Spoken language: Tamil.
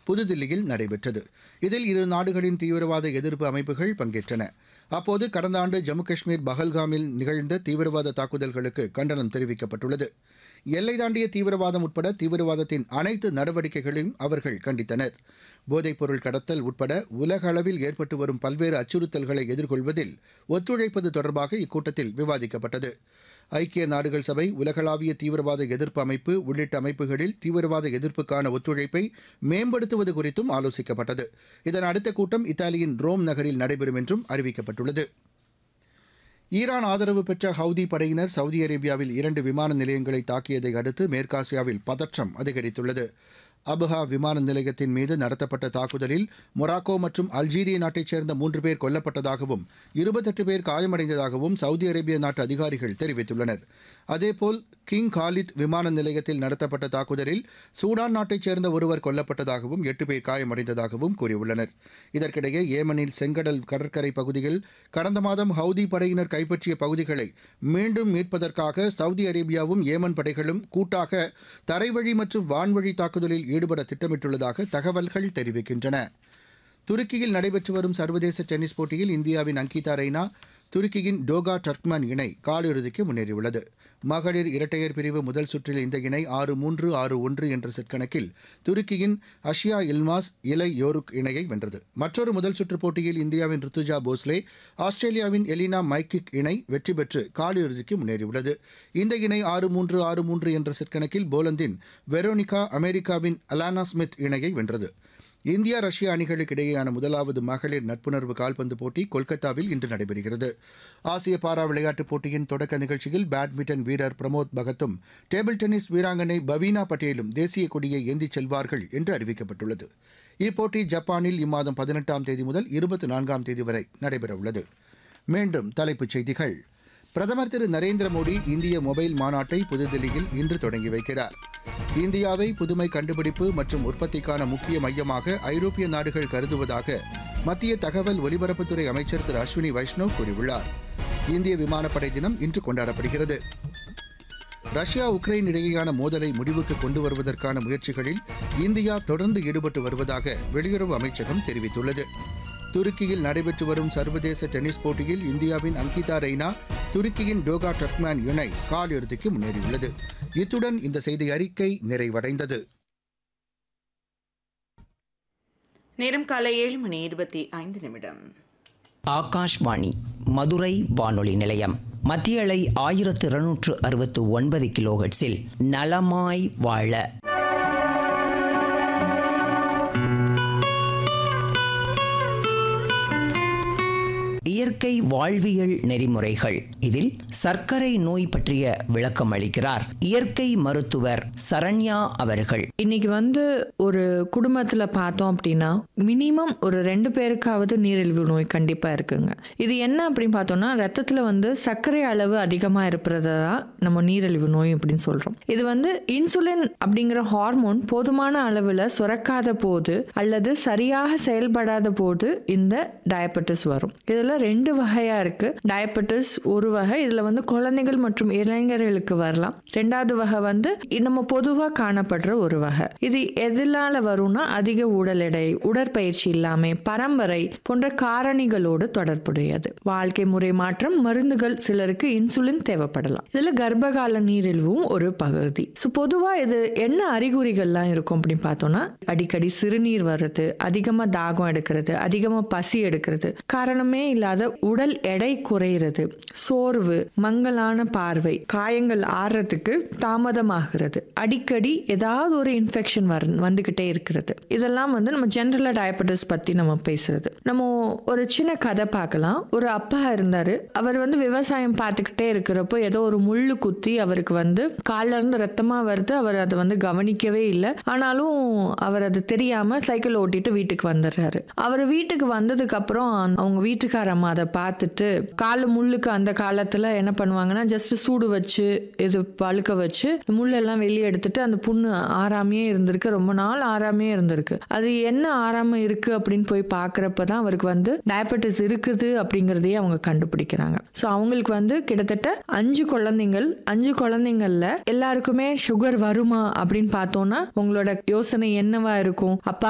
புதுதில்லியில் நடைபெற்றது இதில் இரு நாடுகளின் தீவிரவாத எதிர்ப்பு அமைப்புகள் பங்கேற்றன அப்போது கடந்த ஆண்டு ஜம்மு காஷ்மீர் பஹல்காமில் நிகழ்ந்த தீவிரவாத தாக்குதல்களுக்கு கண்டனம் தெரிவிக்கப்பட்டுள்ளது எல்லை தாண்டிய தீவிரவாதம் உட்பட தீவிரவாதத்தின் அனைத்து நடவடிக்கைகளையும் அவர்கள் கண்டித்தனர் போதைப்பொருள் கடத்தல் உட்பட உலக அளவில் ஏற்பட்டு வரும் பல்வேறு அச்சுறுத்தல்களை எதிர்கொள்வதில் ஒத்துழைப்பது தொடர்பாக இக்கூட்டத்தில் விவாதிக்கப்பட்டது ஐக்கிய நாடுகள் சபை உலகளாவிய தீவிரவாத எதிர்ப்பு அமைப்பு உள்ளிட்ட அமைப்புகளில் தீவிரவாத எதிர்ப்புக்கான ஒத்துழைப்பை மேம்படுத்துவது குறித்தும் ஆலோசிக்கப்பட்டது இதன் அடுத்த கூட்டம் இத்தாலியின் ரோம் நகரில் நடைபெறும் என்றும் அறிவிக்கப்பட்டுள்ளது ஈரான் ஆதரவு பெற்ற ஹவுதி படையினர் சவுதி அரேபியாவில் இரண்டு விமான நிலையங்களை தாக்கியதை அடுத்து மேற்காசியாவில் பதற்றம் அதிகரித்துள்ளது அபுஹா விமான நிலையத்தின் மீது நடத்தப்பட்ட தாக்குதலில் மொராக்கோ மற்றும் அல்ஜீரிய நாட்டைச் சேர்ந்த மூன்று பேர் கொல்லப்பட்டதாகவும் இருபத்தெட்டு பேர் காயமடைந்ததாகவும் சவுதி அரேபிய நாட்டு அதிகாரிகள் தெரிவித்துள்ளனர் அதேபோல் கிங் காலித் விமான நிலையத்தில் நடத்தப்பட்ட தாக்குதலில் சூடான் நாட்டைச் சேர்ந்த ஒருவர் கொல்லப்பட்டதாகவும் எட்டு பேர் காயமடைந்ததாகவும் கூறியுள்ளனர் இதற்கிடையே ஏமனில் செங்கடல் கடற்கரை பகுதியில் கடந்த மாதம் ஹவுதி படையினர் கைப்பற்றிய பகுதிகளை மீண்டும் மீட்பதற்காக சவுதி அரேபியாவும் ஏமன் படைகளும் கூட்டாக தரைவழி மற்றும் வான்வழி தாக்குதலில் ஈடுபட திட்டமிட்டுள்ளதாக தகவல்கள் தெரிவிக்கின்றன துருக்கியில் நடைபெற்று வரும் சர்வதேச டென்னிஸ் போட்டியில் இந்தியாவின் அங்கிதா ரெய்னா துருக்கியின் டோகா டர்க்மன் இணை காலிறுதிக்கு முன்னேறியுள்ளது மகளிர் இரட்டையர் பிரிவு முதல் சுற்றில் இந்த இணை ஆறு மூன்று ஆறு ஒன்று என்ற செட் கணக்கில் துருக்கியின் அஷியா இல்மாஸ் இலை யோருக் இணையை வென்றது மற்றொரு முதல் சுற்று போட்டியில் இந்தியாவின் ருத்துஜா போஸ்லே ஆஸ்திரேலியாவின் எலினா மைக்கிக் இணை வெற்றி பெற்று காலிறுதிக்கு முன்னேறியுள்ளது இந்த இணை ஆறு மூன்று ஆறு மூன்று என்ற செட் கணக்கில் போலந்தின் வெரோனிகா அமெரிக்காவின் அலானா ஸ்மித் இணையை வென்றது இந்தியா ரஷ்யா அணிகளுக்கு இடையேயான முதலாவது மகளிர் நட்புணர்வு கால்பந்து போட்டி கொல்கத்தாவில் இன்று நடைபெறுகிறது ஆசிய பாரா விளையாட்டுப் போட்டியின் தொடக்க நிகழ்ச்சியில் பேட்மிண்டன் வீரர் பிரமோத் பகத்தும் டேபிள் டென்னிஸ் வீராங்கனை பவீனா பட்டேலும் தேசிய கொடியை ஏந்திச் செல்வார்கள் என்று அறிவிக்கப்பட்டுள்ளது இப்போட்டி ஜப்பானில் இம்மாதம் பதினெட்டாம் தேதி முதல் இருபத்தி நான்காம் தேதி வரை நடைபெறவுள்ளது மீண்டும் தலைப்புச் செய்திகள் பிரதமர் திரு நரேந்திர மோடி இந்திய மொபைல் மாநாட்டை புதுதில்லியில் இன்று தொடங்கி வைக்கிறார் இந்தியாவை புதுமை கண்டுபிடிப்பு மற்றும் உற்பத்திக்கான முக்கிய மையமாக ஐரோப்பிய நாடுகள் கருதுவதாக மத்திய தகவல் ஒலிபரப்புத்துறை அமைச்சர் திரு அஸ்வினி வைஷ்ணவ் கூறியுள்ளார் இந்திய விமானப்படை தினம் இன்று கொண்டாடப்படுகிறது ரஷ்யா உக்ரைன் இடையேயான மோதலை முடிவுக்கு கொண்டு வருவதற்கான முயற்சிகளில் இந்தியா தொடர்ந்து ஈடுபட்டு வருவதாக வெளியுறவு அமைச்சகம் தெரிவித்துள்ளது துருக்கியில் நடைபெற்று வரும் சர்வதேச டென்னிஸ் போட்டியில் இந்தியாவின் அங்கிதா ரெய்னா துருக்கியின் டோகா டர்க்மேன் இணை காலிறுதிக்கு முன்னேறியுள்ளது இத்துடன் இந்த செய்தி அறிக்கை நிறைவடைந்தது நேரம் காலை ஏழு மணி இருபத்தி ஐந்து நிமிடம் ஆகாஷ்வாணி மதுரை வானொலி நிலையம் மத்திய அலை ஆயிரத்து இருநூற்று அறுபத்து ஒன்பது கிலோஹெட்ஸில் நலமாய் வாழ இயற்கை வாழ்வியல் நெறிமுறைகள் இதில் சர்க்கரை நோய் பற்றிய விளக்கம் அளிக்கிறார் இயற்கை மருத்துவர் சரண்யா அவர்கள் இன்னைக்கு வந்து ஒரு குடும்பத்தில் பார்த்தோம் அப்படின்னா மினிமம் ஒரு ரெண்டு பேருக்காவது நீரிழிவு நோய் கண்டிப்பாக இருக்குங்க இது என்ன அப்படின்னு பார்த்தோம்னா ரத்தத்தில் வந்து சர்க்கரை அளவு அதிகமாக இருப்பதை தான் நம்ம நீரிழிவு நோய் அப்படின்னு சொல்கிறோம் இது வந்து இன்சுலின் அப்படிங்கிற ஹார்மோன் போதுமான அளவில் சுரக்காத போது அல்லது சரியாக செயல்படாத போது இந்த டயபெட்டிஸ் வரும் இதில் ரெண்டு வகையாக இருக்குது டயபெட்டிஸ் ஒரு வகை இதில் வந்து குழந்தைகள் மற்றும் இளைஞர்களுக்கு வரலாம் ரெண்டாவது வகை வந்து நம்ம பொதுவாக காணப்படுற ஒரு வகை இது எதனால வரும்னா அதிக உடல் எடை உடற்பயிற்சி இல்லாமல் பரம்பரை போன்ற காரணிகளோடு தொடர்புடையது வாழ்க்கை முறை மாற்றம் மருந்துகள் சிலருக்கு இன்சுலின் தேவைப்படலாம் இதில் கர்ப்பகால நீரிழிவும் ஒரு பகுதி ஸோ பொதுவாக இது என்ன அறிகுறிகள்லாம் இருக்கும் அப்படின்னு பார்த்தோம்னா அடிக்கடி சிறுநீர் வர்றது அதிகமாக தாகம் எடுக்கிறது அதிகமாக பசி எடுக்கிறது காரணமே இல்லாத உடல் எடை குறையிறது சோர்வு மங்கலான பார்வை காயங்கள் ஆறுறதுக்கு தாமதமாகிறது அடிக்கடி ஏதாவது ஒரு இன்ஃபெக்ஷன் வர வந்துக்கிட்டே இருக்கிறது இதெல்லாம் வந்து நம்ம ஜென்ரலாக டயபெட்டிஸ் பற்றி நம்ம பேசுறது நம்ம ஒரு சின்ன கதை பார்க்கலாம் ஒரு அப்பா இருந்தார் அவர் வந்து விவசாயம் பார்த்துக்கிட்டே இருக்கிறப்போ ஏதோ ஒரு முள்ளு குத்தி அவருக்கு வந்து கால்ல இருந்து ரத்தமாக வருது அவர் அதை வந்து கவனிக்கவே இல்லை ஆனாலும் அவர் அது தெரியாமல் சைக்கிள் ஓட்டிட்டு வீட்டுக்கு வந்துடுறாரு அவர் வீட்டுக்கு வந்ததுக்கு அப்புறம் அவங்க வீட்டுக்கார அம்மா அதை பார்த்துட்டு கால் முள்ளுக்கு அந்த காலத்தில் என்ன பண்ணுவாங்கன்னா ஜஸ்ட் சூடு வச்சு இது பழுக்க வச்சு முள்ளெல்லாம் வெளியே எடுத்துட்டு அந்த புண்ணு ஆறாமையே இருந்திருக்கு ரொம்ப நாள் ஆறாமையே இருந்திருக்கு அது என்ன ஆறாம இருக்கு அப்படின்னு போய் பார்க்குறப்ப தான் அவருக்கு வந்து டயபெட்டிஸ் இருக்குது அப்படிங்கிறதையே அவங்க கண்டுபிடிக்கிறாங்க ஸோ அவங்களுக்கு வந்து கிட்டத்தட்ட அஞ்சு குழந்தைங்கள் அஞ்சு குழந்தைங்கள்ல எல்லாருக்குமே சுகர் வருமா அப்படின்னு பார்த்தோம்னா உங்களோட யோசனை என்னவா இருக்கும் அப்பா